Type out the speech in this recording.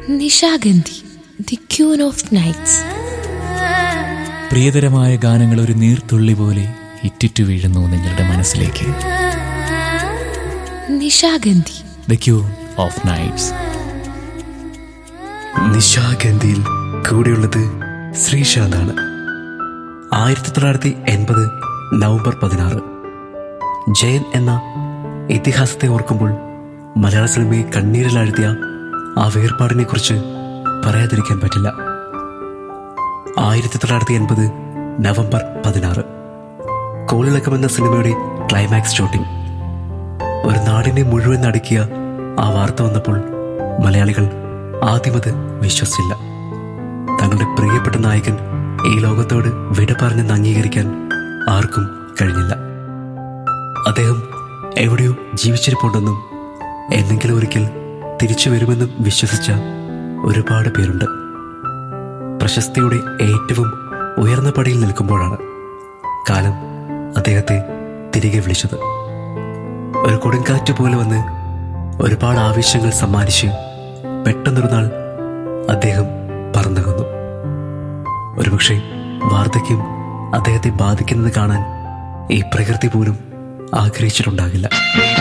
Nishagandhi the queen of nights പ്രിയതരമായ ഗാനങ്ങൾ ഒരു നീർത്തുള്ളി പോലെ ഇറ്റിറ്റു വീഴുന്നു നിങ്ങളുടെ മനസ്സിലേക്ക് Nishagandhi the queen of nights നിശാഗന്ധിയിൽ കൂടെയുള്ളത് ശ്രീശാന്താണ് ആയിരത്തി തൊള്ളായിരത്തി എൺപത് നവംബർ പതിനാറ് ജയൻ എന്ന ഇതിഹാസത്തെ ഓർക്കുമ്പോൾ മലയാള സിനിമയെ കണ്ണീരിലാഴ്ത്തിയ ആ വേർപാടിനെ കുറിച്ച് പറയാതിരിക്കാൻ പറ്റില്ല ആയിരത്തി തൊള്ളായിരത്തി എൺപത് നവംബർ പതിനാറ് കോളിളക്കം എന്ന സിനിമയുടെ ക്ലൈമാക്സ് ഷൂട്ടിംഗ് ഒരു നാടിനെ മുഴുവൻ നടുക്കിയ ആ വാർത്ത വന്നപ്പോൾ മലയാളികൾ ആദ്യമത് വിശ്വസിച്ചില്ല തങ്ങളുടെ പ്രിയപ്പെട്ട നായകൻ ഈ ലോകത്തോട് വിട പറഞ്ഞെന്ന് അംഗീകരിക്കാൻ ആർക്കും കഴിഞ്ഞില്ല അദ്ദേഹം എവിടെയോ ജീവിച്ചിരിപ്പുണ്ടെന്നും എന്നെങ്കിലും ഒരിക്കൽ തിരിച്ചു വരുമെന്നും വിശ്വസിച്ച ഒരുപാട് പേരുണ്ട് പ്രശസ്തിയുടെ ഏറ്റവും ഉയർന്ന പടിയിൽ നിൽക്കുമ്പോഴാണ് കാലം അദ്ദേഹത്തെ തിരികെ വിളിച്ചത് ഒരു കൊടുങ്കാറ്റ് പോലെ വന്ന് ഒരുപാട് ആവശ്യങ്ങൾ സമ്മാനിച്ച് പെട്ടെന്നൊരു നാൾ അദ്ദേഹം പറന്നകുന്നു ഒരുപക്ഷെ വാർദ്ധക്യം അദ്ദേഹത്തെ ബാധിക്കുന്നത് കാണാൻ ഈ പ്രകൃതി പോലും ആഗ്രഹിച്ചിട്ടുണ്ടാകില്ല